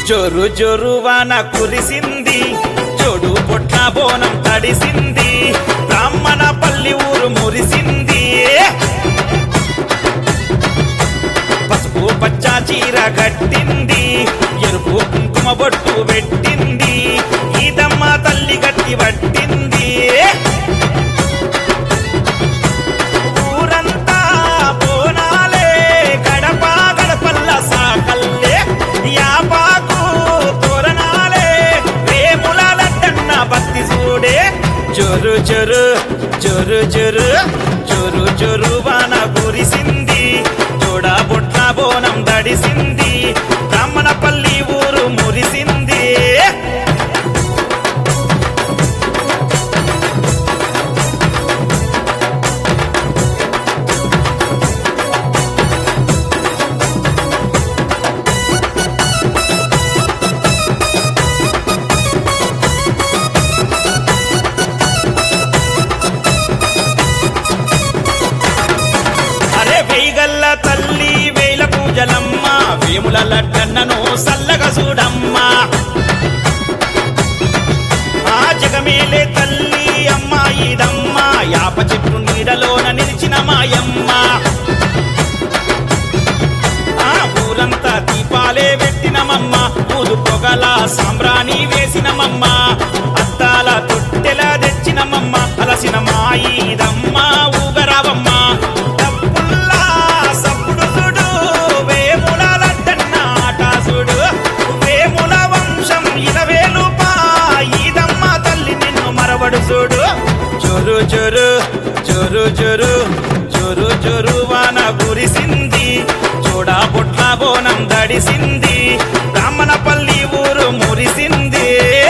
జోరు జోరువాన కురిసింది జోడు పొట్ల బోనం తడిసింది బ్రాహ్మణ పల్లి ఊరు మురిసింది పసుపు పచ్చ చీర కట్టింది ఎరుపు కుంకుమ బొట్టు పెట్టింది ఈదమ్మ తల్లి గట్టి పట్టింది ఊరంతా బోనాలే గడప గడపల్ల సాకల్లే యాపాకు తోరణాలే వేముల లడ్డన్న భక్తి చూడే జోరు జోరు జోరు జోరు జోరు జోరు వాన కురిసింది జోడా బొట్ల బోనం దడిసింది బ్రాహ్మణపల్లి ఊరు మురిసింది అరే వేయగల్ల తల్లి వేల పూజలమ్మ వేముల లడ్డన్నను సల్లగా చూడమ్మా ఆ జగమేలే తల్లి అమ్మాయిదమ్మ యాప చెట్టు నీడలోన నిలిచిన మాయమ్మ ఆ ఊరంతా దీపాలే పెట్టినమమ్మ ఊదు పొగల సాంబ్రాణి వేసినమమ్మ అద్దాల తొట్టెల తెచ్చినమమ్మ అలసిన మాయిదమ్మ ఊగరావమ్మ డప్పుల్లా సప్పుడు సుడు వేముల లడ్డన్న ఆట సుడు వేముల వంశం ఇలవేలు ఈదమ్మ తల్లి నిన్ను మరవడు చూడు జోరు జోరు జోరు జోరు జోరు జోరు వాన కురిసింది చూడా పొట్ల బోనం దడిసింది బ్రాహ్మణపల్లి ఊరు మురిసింది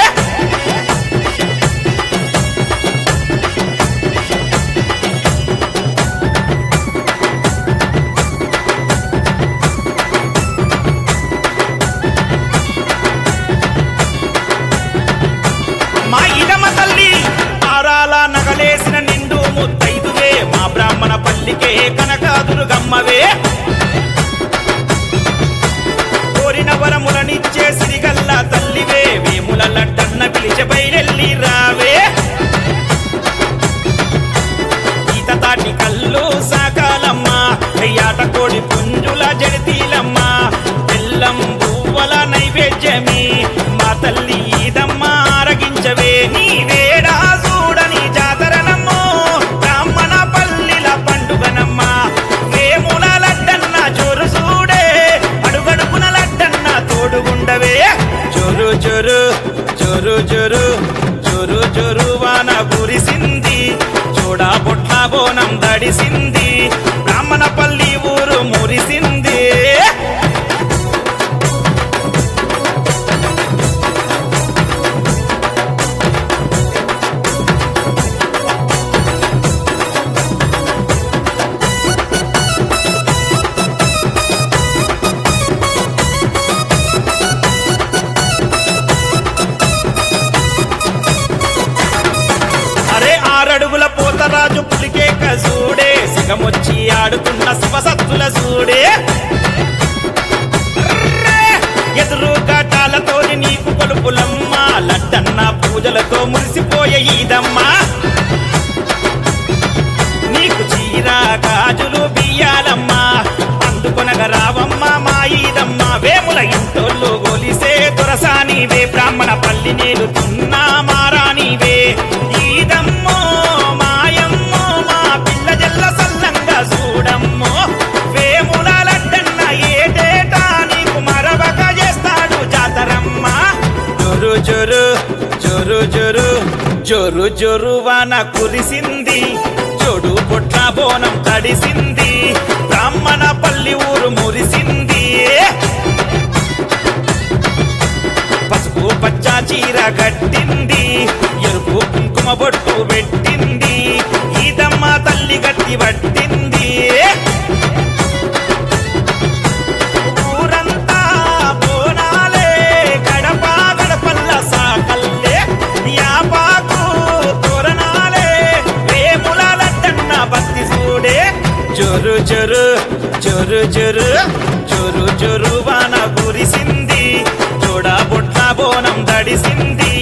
మా ఇదమ తల్లి ఆరాల నగలేసిన నిండు ముత్తైదువే మా బ్రాహ్మణ పల్లికే కనకాదురుగమ్మవే కోరిన వరములనిచ్చే సిరిగల్ల తల్లివే వేముల లడ్డన్న పిలిచే బయలెల్లి రావే ఈత తాటి కళ్ళు సాకాలమ్మ అయ్యాట కోడి పుంజుల జడితీలమ్మ బెల్లం పువ్వల నైవేద్యమి మా తల్లి ఈదమ్మ ఆరగించవే నీ వేడా చూడని జాతరనమ్మో బ్రాహ్మణ పల్లిల పండుగనమ్మ వేముల లడ్డన్న జోరు చూడే అడుగడుగున లడ్డన్న తోడుగుండవే జోరు జోరు జోరు జోరు జోరు జోరు వాన కురిసింది చూడా పొట్ల బోనం దడిసింది బ్రాహ్మణపల్లి ఊరు మురిసింది అరే ఆరడుగుల పోతరాజు పులికే కసూడే సిగమొచ్చి ఆడుతున్న శివసత్తుల సూడే అర్రే! ఎదురు ఘటాలతోని నీకు కొలుపులమ్మ లడ్డన్న పూజలతో మురిసిపోయే ఈదమ్మ నీకు చీర గాజులు బియ్యాలమ్మ అందుకొనగ రావమ్మ మా ఈదమ్మ వేముల ఇంటోళ్ళు గొలిసే దొరసానివే బ్రాహ్మణ పల్లి నేలుతున్న మారానివే ఈదమ్మో మాయమ్మో మా పిల్ల జల్ల సల్లంగా చూడమ్మో వేముల లడ్డన్న ఏటేటా నీకు మరవక చేస్తాడు జాతరమ్మ జోరు జోరు జోరు జోరు జోరు జోరు వాన కురిసింది జోడు పొట్ల బోనం తడిసింది బ్రాహ్మణ పల్లి ఊరు మురిసింది పసుపు పచ్చ చీర కట్టింది ఎరుపు కుంకుమ బొట్టు పెట్టింది ఈదమ్మ తల్లి గట్టి పట్టింది ఊరంతా బోనాలే గడప గడపల్ల సాకల్లే యాపాకు తోరణాలే వేముల లడ్డన్న భక్తి చూడే జోరు జోరు జోరు జోరు జోరు జోరు వాన కురిసింది చూడా తడిసింది